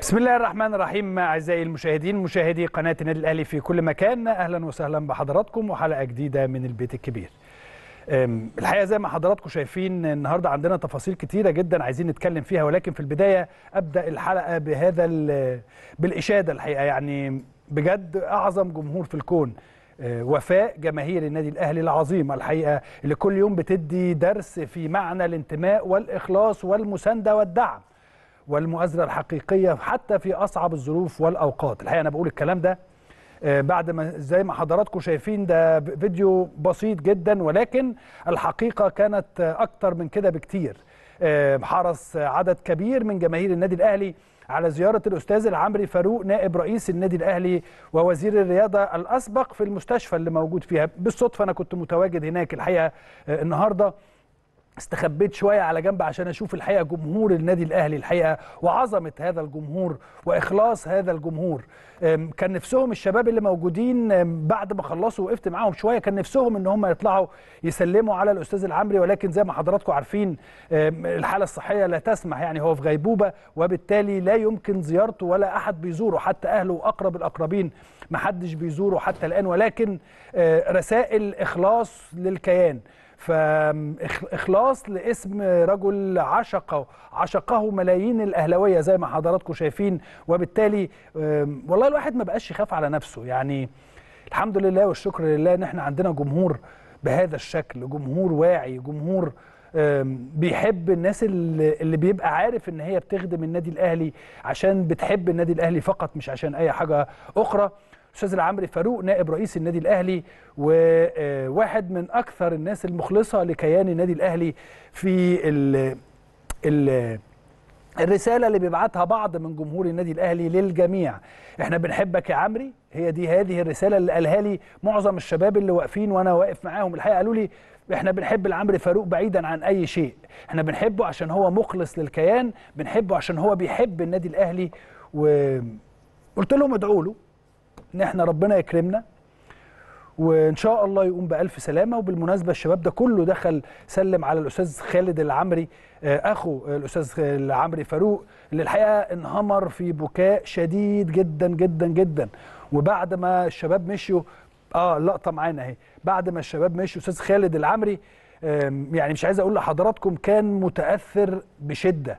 بسم الله الرحمن الرحيم اعزائي المشاهدين مشاهدي قناه النادي الاهلي في كل مكان اهلا وسهلا بحضراتكم وحلقه جديده من البيت الكبير. أم، الحقيقه زي ما حضراتكم شايفين النهارده عندنا تفاصيل كتيره جدا عايزين نتكلم فيها ولكن في البدايه ابدا الحلقه بهذا ال- بالاشاده الحقيقه يعني بجد اعظم جمهور في الكون أه، وفاء جماهير النادي الاهلي العظيمه الحقيقه اللي كل يوم بتدي درس في معنى الانتماء والاخلاص والمسانده والدعم. والمؤازره الحقيقيه حتى في اصعب الظروف والاوقات الحقيقه انا بقول الكلام ده آه، بعد ما زي ما حضراتكم شايفين ده ب- فيديو بسيط جدا ولكن الحقيقه كانت آه، اكتر من كده بكتير آه، حرص عدد كبير من جماهير النادي الاهلي على زياره الاستاذ العمري فاروق نائب رئيس النادي الاهلي ووزير الرياضه الاسبق في المستشفى اللي موجود فيها بالصدفه انا كنت متواجد هناك الحقيقه آه، النهارده استخبيت شويه على جنب عشان اشوف الحقيقه جمهور النادي الاهلي الحقيقه وعظمه هذا الجمهور واخلاص هذا الجمهور أم، كان نفسهم الشباب اللي موجودين أم، بعد ما خلصوا وقفت معاهم شويه كان نفسهم ان هم يطلعوا يسلموا على الاستاذ العمري ولكن زي ما حضراتكم عارفين أم، الحاله الصحيه لا تسمح يعني هو في غيبوبه وبالتالي لا يمكن زيارته ولا احد بيزوره حتى اهله واقرب الاقربين ما حدش بيزوره حتى الان ولكن آه، رسائل اخلاص للكيان فاخلاص لاسم رجل عشقه عشقه ملايين الاهلاويه زي ما حضراتكم شايفين وبالتالي آم، والله الواحد ما بقاش يخاف على نفسه يعني الحمد لله والشكر لله ان احنا عندنا جمهور بهذا الشكل جمهور واعي جمهور آم، بيحب الناس اللي اللي بيبقى عارف ان هي بتخدم النادي الاهلي عشان بتحب النادي الاهلي فقط مش عشان اي حاجه اخرى استاذ العمري فاروق نائب رئيس النادي الاهلي وواحد من اكثر الناس المخلصه لكيان النادي الاهلي في ال ال الرساله اللي بيبعتها بعض من جمهور النادي الاهلي للجميع احنا بنحبك يا عمري هي دي هذه الرساله اللي قالها لي معظم الشباب اللي واقفين وانا واقف معاهم الحقيقه قالوا لي احنا بنحب العمري فاروق بعيدا عن اي شيء احنا بنحبه عشان هو مخلص للكيان بنحبه عشان هو بيحب النادي الاهلي وقلت لهم ادعوا له ان احنا ربنا يكرمنا وان شاء الله يقوم بالف سلامه وبالمناسبه الشباب ده كله دخل سلم على الاستاذ خالد العمري آه، اخو الاستاذ العمري فاروق اللي الحقيقه انهمر في بكاء شديد جدا جدا جدا وبعد ما الشباب مشيوا اه اللقطه معانا اهي بعد ما الشباب مشيوا استاذ خالد العمري آم، يعني مش عايز اقول لحضراتكم كان متاثر بشده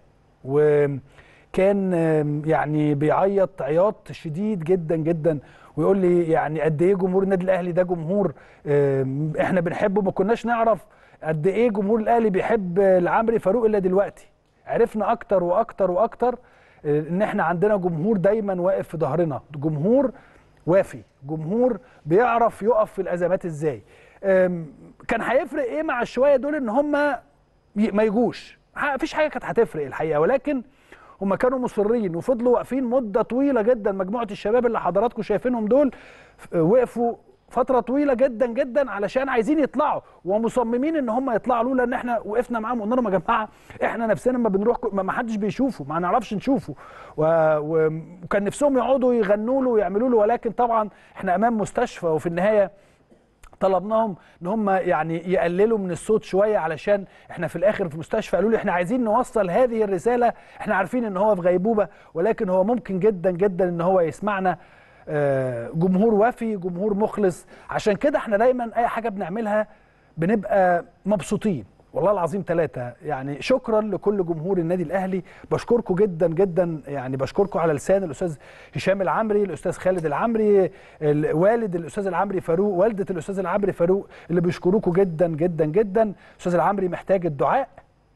وكان آم، يعني بيعيط عياط شديد جدا جدا ويقول لي يعني قد ايه جمهور النادي الاهلي ده جمهور آم، احنا بنحبه ما كناش نعرف قد ايه جمهور الاهلي بيحب العمري فاروق الا دلوقتي عرفنا اكتر واكتر واكتر آه، ان احنا عندنا جمهور دايما واقف في ظهرنا جمهور وافي جمهور بيعرف يقف في الازمات ازاي آم، كان هيفرق ايه مع الشويه دول ان هم ي- ما يجوش ح- مفيش حاجه كانت هتفرق الحقيقه ولكن هم كانوا مصرين وفضلوا واقفين مده طويله جدا مجموعه الشباب اللي حضراتكم شايفينهم دول ف- وقفوا فتره طويله جدا جدا علشان عايزين يطلعوا ومصممين ان هم يطلعوا له لان احنا وقفنا معاهم قلنا لهم يا جماعه احنا نفسنا ما بنروح ك- ما ما حدش بيشوفه ما نعرفش نشوفه و... و... وكان نفسهم يقعدوا يغنوا له ويعملوا له ولكن طبعا احنا امام مستشفى وفي النهايه طلبناهم ان هم يعني يقللوا من الصوت شويه علشان احنا في الاخر في مستشفى قالوا لي احنا عايزين نوصل هذه الرساله احنا عارفين ان هو في غيبوبه ولكن هو ممكن جدا جدا ان هو يسمعنا آه، جمهور وفي جمهور مخلص عشان كده احنا دايما اي حاجه بنعملها بنبقى مبسوطين والله العظيم ثلاثة يعني شكرا لكل جمهور النادي الأهلي بشكركم جدا جدا يعني بشكركم على لسان الأستاذ هشام العمري الأستاذ خالد العمري ال- والد الأستاذ العمري فاروق والدة الأستاذ العمري فاروق اللي بيشكروكم جدا جدا جدا الأستاذ العمري محتاج الدعاء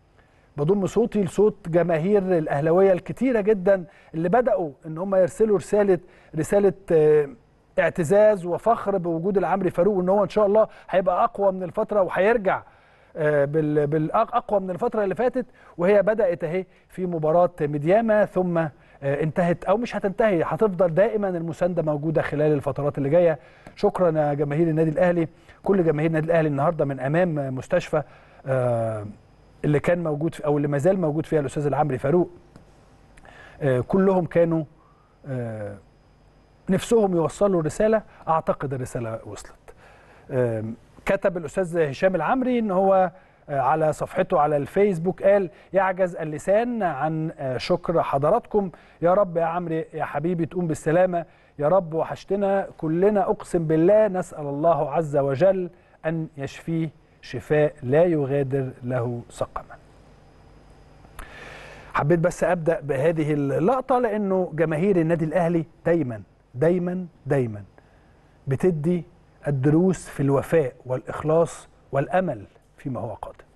بضم صوتي لصوت جماهير الاهلاويه الكتيره جدا اللي بداوا ان هم يرسلوا رساله رساله آه، اعتزاز وفخر بوجود العمري فاروق وان هو ان شاء الله هيبقى اقوى من الفتره وهيرجع آه، بال بالاقوى من الفتره اللي فاتت وهي بدات اهي في مباراه ميدياما ثم آه، انتهت او مش هتنتهي هتفضل دائما المسانده موجوده خلال الفترات اللي جايه شكرا يا جماهير النادي الاهلي كل جماهير النادي الاهلي النهارده من امام مستشفى آه، اللي كان موجود في او اللي ما زال موجود فيها الاستاذ العمري فاروق آه، كلهم كانوا آه، نفسهم يوصلوا رساله اعتقد الرساله وصلت آم، كتب الاستاذ هشام العمري ان هو على صفحته على الفيسبوك قال يعجز اللسان عن شكر حضراتكم يا رب يا عمرو يا حبيبي تقوم بالسلامة يا رب وحشتنا كلنا أقسم بالله نسأل الله عز وجل أن يشفيه شفاء لا يغادر له سقما حبيت بس أبدأ بهذه اللقطة لأنه جماهير النادي الأهلي دايما دايما دايما بتدي الدروس في الوفاء والإخلاص والأمل فيما هو قادم